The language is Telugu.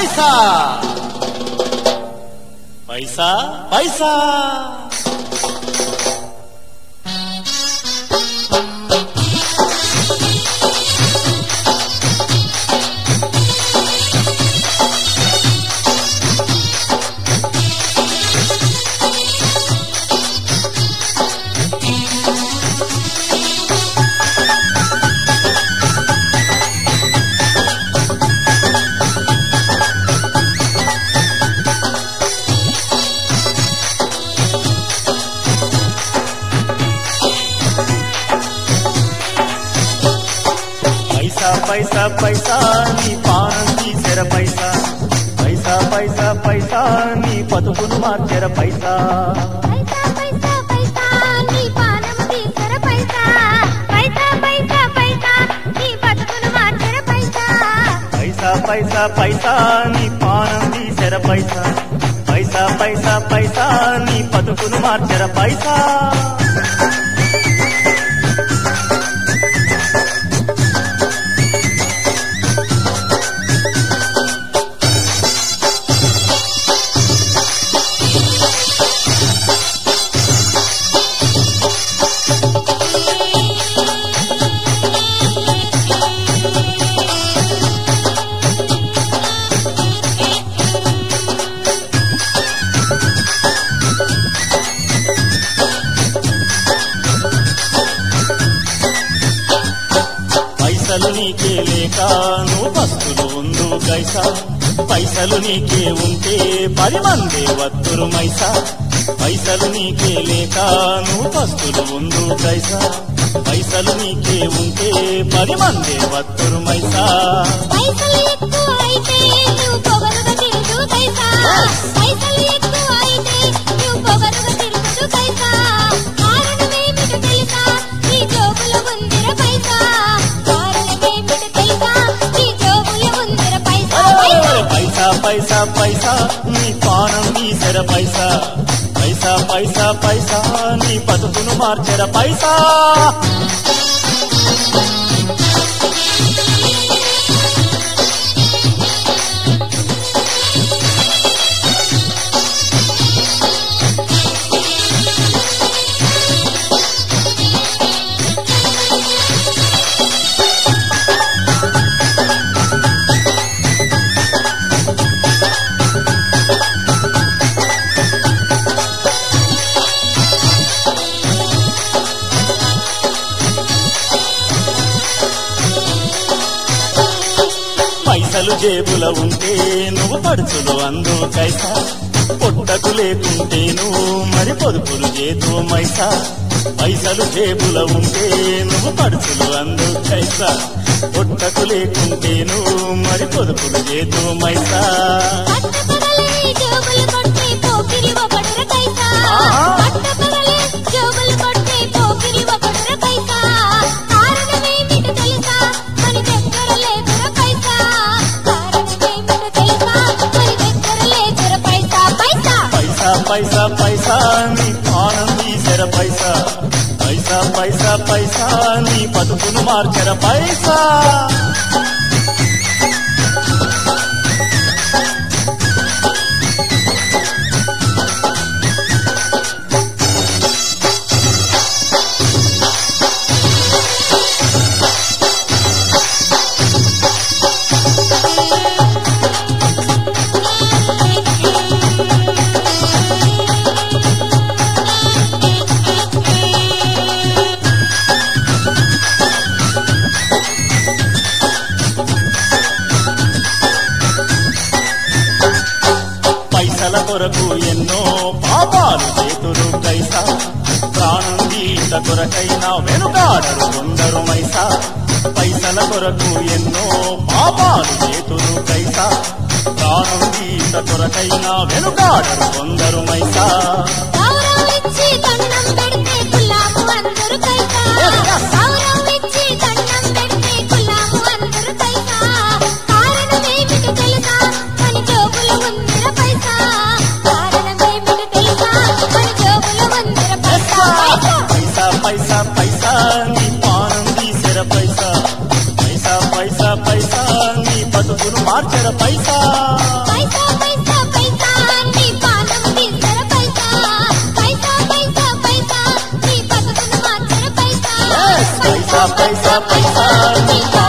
పైసా పైసా పైసా పైసా పైసా పైసా నీ పానం తీసెర పైసా పైసా పైసా పైసా నీ బతుకును మార్చెర పైసా పైసా పైసా పైసా నీ పానము తీసర పైసా పైసా పైసా పైసా నీ బతుకును మార్చర పైసా పైసా పైసా పైసా నీ పానం తీసెర పైసా పైసా పైసా పైసా నీ బతుకును మార్చెర పైసా పైసలు నీకే లేక నువ్వు బస్తులు ఉందు కైసా పైసలు నీకే ఉంటే పది మందే వత్తురు మైసా పైసలు నీకే లేక నువ్వు బస్తులు ఉందు కైసా పైసలు నీకే ఉంటే పది మందే వత్తురు మైసా పైసలు ఎక్కువ అయితే నువ్వు పొగరుగా తిరుగుదు కైసా పైసలు ఎక్కువ అయితే నువ్వు పొగరుగా తిరుగుదు కైసా కారణమేమిటో తెలుసా నీ జోబులో ఉందిర పైసా కారణమేమిటో తెలుసా నీ జోబులో ఉందిర పైసా పైసా పైసా పైసా పైసా నీ పానం తీసెర పైసా పైసా పైసా పైసా నీ బతుకును మార్చెర పైసా పైసలు జేబుల ఉంటే నువ్వు పడుచులు అందు కైసా పొట్టకు లేకుంటే నువ్వు మరి పొదుపులు చేతు మైసా పైసలు జేబుల ఉంటే నువ్వు పడుచులు అందు కైసా పొట్టకు లేకుంటే నువ్వు మరి పొదుపులు చేతు మైసా పట్టపగలే జోబులు కొట్టే పోకిరి ఒకడుర కైసా ఆహా. పట్టపగలే జోబులు కొట్టే పోకిరి ఒకడుర కైసా కారణమేమిటో తెలుసా మన దగ్గర లేదుర పైసా కారణమేమిటో తెలుసా మన దగ్గర లేదుర పైసా పైసా పైసా పైసా పైసా నీ పానం తీసెర పైసా పైసా పైసా పైసా నీ బతుకును మార్చెర పైసా పైసల కొరకు ఎన్నో పాపాలు చేతులు కైసా ప్రాణం తీట కొరకైనా వెనుకాడరు కొందరు మైసా పైసల కొరకు ఎన్నో పాపాలు చేతులు కైసా ప్రాణం తీట కొరకైనా వెనుకాడరు కొందరు మైసా గౌరవిచ్చి దండం పెడితే గులాము అందరు కైసా గౌరవిచ్చి దండం పెడితే గులాము అందరు కైసా కారణమేమిటో తెలుసా మన జోబులో ఉందిర పైసా కారణమేమిటో తెలుసా మన జోబులో ఉందిర పైసా పైసా పైసా పైసా పైసా నీ పానం తీసెర పైసా పైసా పైసా పైసా నీ బతుకును మార్చర పైసా పైసా పైసా పైసా నీ పానం తీసర పైసా పైసా పైసా పైసా నీ బతుకును మార్చర పైసా పైసా పైసా పైసా నీ